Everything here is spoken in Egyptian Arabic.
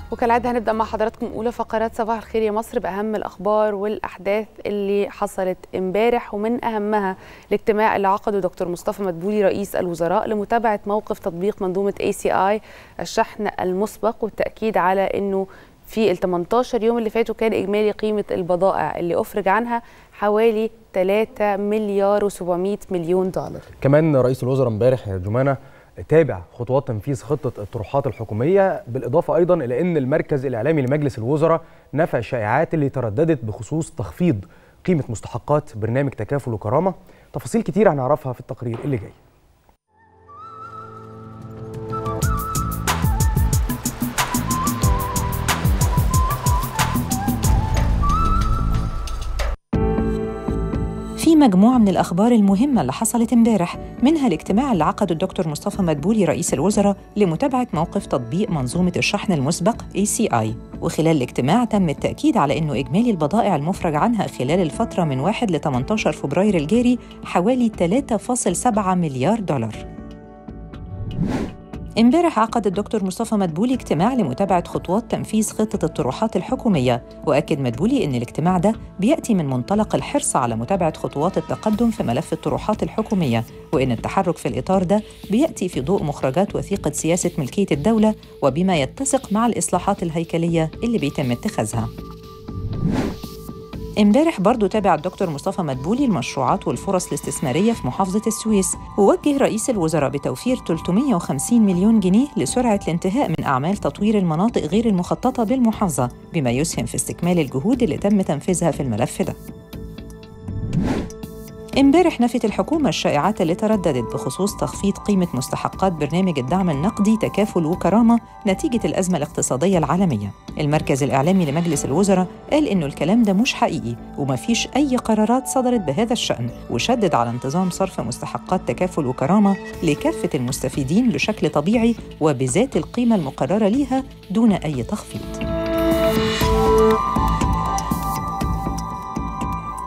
وكالعاده هنبدا مع حضراتكم اولى فقرات صباح الخير يا مصر باهم الاخبار والاحداث اللي حصلت امبارح ومن اهمها الاجتماع اللي عقده دكتور مصطفى مدبولي رئيس الوزراء لمتابعه موقف تطبيق منظومه اي سي اي الشحن المسبق والتاكيد على انه في ال 18 يوم اللي فاتوا كان اجمالي قيمه البضائع اللي افرج عنها حوالي 3 مليار و700 مليون دولار. كمان رئيس الوزراء امبارح يا جمانه تابع خطوات تنفيذ خطة الطروحات الحكومية بالإضافة أيضا إلى أن المركز الإعلامي لمجلس الوزراء نفى الشائعات اللي ترددت بخصوص تخفيض قيمة مستحقات برنامج تكافل وكرامة تفاصيل كتير هنعرفها في التقرير اللي جاي في مجموعة من الأخبار المهمة اللي حصلت امبارح منها الاجتماع اللي عقده الدكتور مصطفى مدبولي رئيس الوزراء لمتابعة موقف تطبيق منظومة الشحن المسبق ACI وخلال الاجتماع تم التأكيد على أنه إجمالي البضائع المفرج عنها خلال الفترة من 1 ل 18 فبراير الجاري حوالي 3.7 مليار دولار امبارح عقد الدكتور مصطفى مدبولي اجتماع لمتابعة خطوات تنفيذ خطة الطروحات الحكومية وأكد مدبولي أن الاجتماع ده بيأتي من منطلق الحرص على متابعة خطوات التقدم في ملف الطروحات الحكومية وأن التحرك في الإطار ده بيأتي في ضوء مخرجات وثيقة سياسة ملكية الدولة وبما يتسق مع الإصلاحات الهيكلية اللي بيتم اتخاذها امبارح برضو تابع الدكتور مصطفى مدبولي المشروعات والفرص الاستثمارية في محافظة السويس ووجه رئيس الوزراء بتوفير 350 مليون جنيه لسرعة الانتهاء من أعمال تطوير المناطق غير المخططة بالمحافظة بما يسهم في استكمال الجهود اللي تم تنفيذها في الملف ده امبارح نفت الحكومة الشائعات اللي ترددت بخصوص تخفيض قيمة مستحقات برنامج الدعم النقدي تكافل وكرامة نتيجة الأزمة الاقتصادية العالمية. المركز الإعلامي لمجلس الوزراء قال إنه الكلام ده مش حقيقي وما فيش أي قرارات صدرت بهذا الشأن وشدد على انتظام صرف مستحقات تكافل وكرامة لكافة المستفيدين بشكل طبيعي وبذات القيمة المقررة ليها دون أي تخفيض.